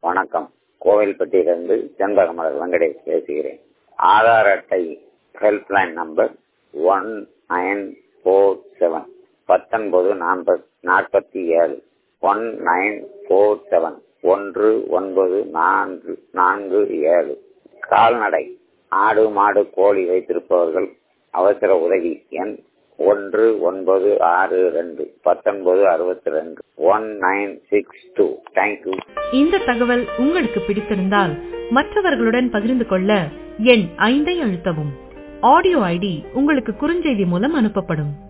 வணக்கம் கோவில்பட்டியிலிருந்து செண்பகமலர் வெங்கடேஷ் பேசுகிறேன் ஆதார் அட்டை helpline number one nine four seven பத்தொன்பது நாற்பத் நாற்பத்தி ஏழு ஒன் நைன் ஃபோர் செவன் ஒன்று ஒன்பது நான்கு நான்கு ஏழு கால்நடை ஆடு மாடு கோழி வைத்திருப்பவர்கள் அவசர உதவி எண் ஒன்று ஒன்பது ஆறு ரெண்டு பத்தொன்பது அறுபத்தி ரெண்டு one nine six two thank you இந்த தகவல் உங்களுக்கு பிடித்திருந்தால் மற்றவர்களுடன் பகிர்ந்து கொள்ள எண் ஐந்தை அழுத்தவும் ஆடியோ ஐடி உங்களுக்கு குறுஞ்செய்தி மூலம் அனுப்பப்படும்